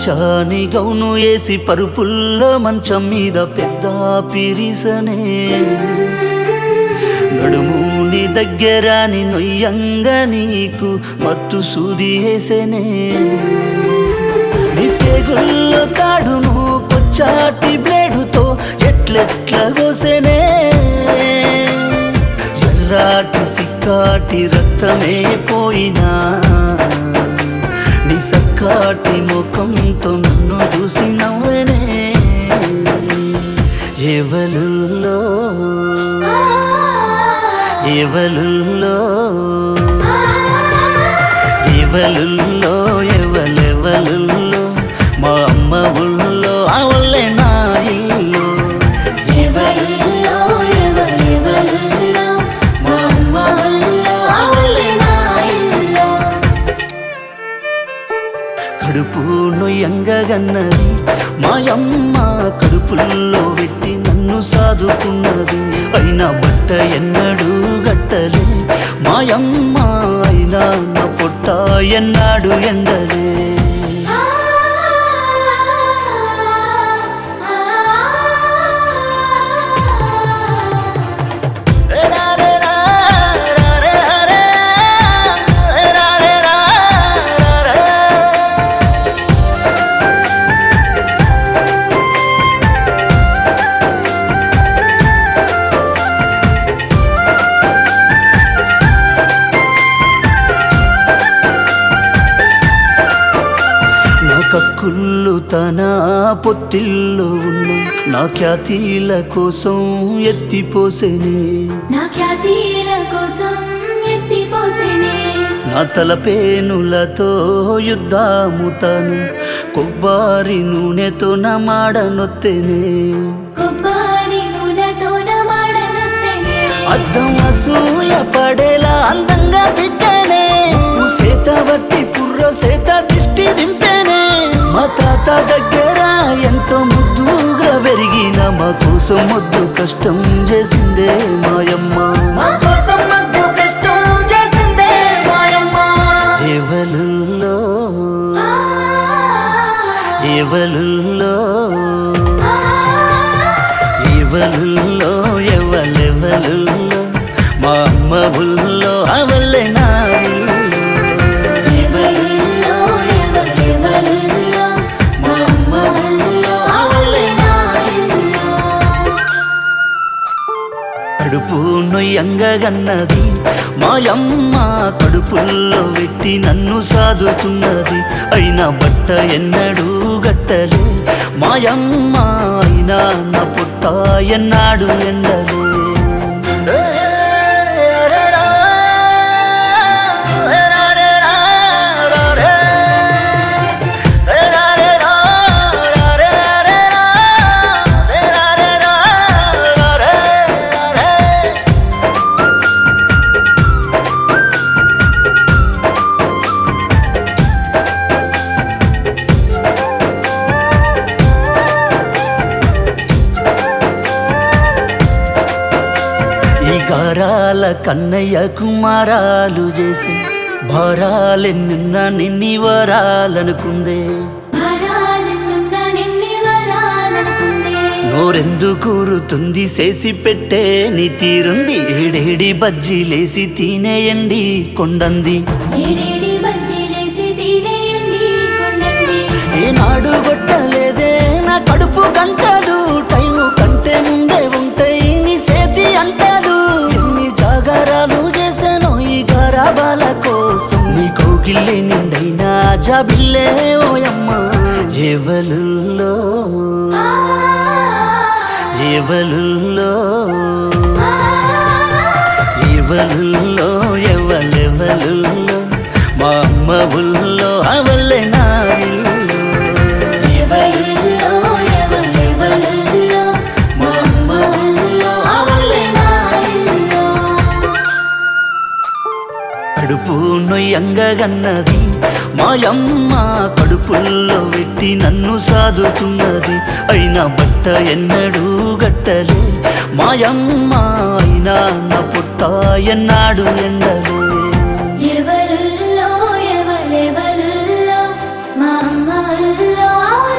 పచ్చాని gown వేసి పరుపుల్లో మంచం మీద పెద్ద పిరిసనే నడుముని దగ్గరాని నొయ్యంగా నీకు మత్తు సూది వేసేనే నీ పేగుల్లో తాడును కొచ్చాటి బ్లేడుతో ఎట్లెట్ల కోసేనే ఎర్రాటి సిక్కాటి రక్తమే పోయినా నీ సక్కాటి ముఖంతో నన్ను చూసి నవ్వనే ఎవలుల్లో ఎవలుల్లో ఎవలుల్లో ఎవలెవలుల్లో మా అమ్మ ఊళ్ళో అవలే నా ఇల్లు ఎవరిలో ఎవరెవరిలో మా అమ్మ ఒళ్ళో ఆవులే నా ఇల్లు కడుపు నొయ్యంగన్నది మాయమ్మ కడుపుల్లో పెట్టి నన్ను సాదుకున్నది అయినా బట్ట ఎన్నడూ గట్టలే మాయమ్మ అయినా నా పొట్ట ఎన్నాడు ఎండలే నా కక్కుళ్ళు తన పొత్తిల్లో ఉన్న నా ఖ్యాతిల కోసం ఎత్తిపోసేనే నా ఖ్యాతిల కోసం ఎత్తిపోసినే నా తలపేనులతో యుద్ధాము తను కొబ్బరి నూనెతో నా మాడనొత్తెనే కొబ్బరి నూనెతో నమాడనొత్తెనే అద్దం అసూయ పడేలా అందంగా దిద్దనే సేత బట్టి పుర్ర సేత దిష్టి దింపేనే మా తాత దగ్గర ఎంతో ముద్దుగా పెరిగిన మా కోసం ముద్దు కష్టం చేసిందే మాయమ్మ మా కోసం మగ్గు కష్టం చేసిందే మాయమ్మ ఎవలుల్లో ఎవలుల్లో ఎవలుల్లో ఎవలెవలుల్లో మా అమ్మ ఊళ్ళో అవల్లే నా ఇల్లు. ఎవరిలో ఎవరెవరిలో మా అమ్మ ఒళ్ళో ఆవులే నా ఇల్లు కడుపు నొయ్యంగన్నది మాయమ్మ కడుపుల్లో పెట్టి నన్ను సాదుతున్నది అయినా బట్ట ఎన్నడూ గట్టలే మాయమ్మ అయినా నా పుట్ట ఎన్నాడు ఎండలే ఈ గారాల కన్నయ్య కుమారాలు చేసి భారాలెన్నున్న నిన్ని వరాలనుకుందే భరాలనున్న నిన్ని వరాలనుకుందే నోరెందు కూరుతుంది చేసి పెట్టే నీ తీరుంది ఏడేడి బజ్జీలేసి తినేయండి కొండంది ఏడేడి బజ్జీలేసి తినేయండి కొండంది ఏనాడు కొట్టలేదే నా కడుపు గంటలు టైము కంటే ముందే ఉంటాయి నీ సేతి అంటాడు ఎన్ని జాగారాలు చేశానో ఈ గరాబాల కోసం నీ కోగిల్లే నిండైనా జాబిల్లే ఓయమ్మ ఎవలుల్లో ఎవలుల్లో ఎవలుల్లో ఎవలెవలుల్లో మా అమ్మ ఊళ్ళో అవల్లే నా ఇల్లు. ఎవరిలో ఎవరెవరిలో మా అమ్మ ఒళ్ళో ఆవులే నా ఇల్లు కడుపు నొయ్యంగన్నది మాయమ్మ కడుపుల్లో పెట్టి నన్ను సాదుతున్నది అయినా బట్ట ఎన్నడూ గట్టలే మాయమ్మ అయినా నా పుట్ట ఎన్నాడు ఎండలే ఎవరుల్లో ఎవరెవరుల్లో మా అమ్మ అల్లో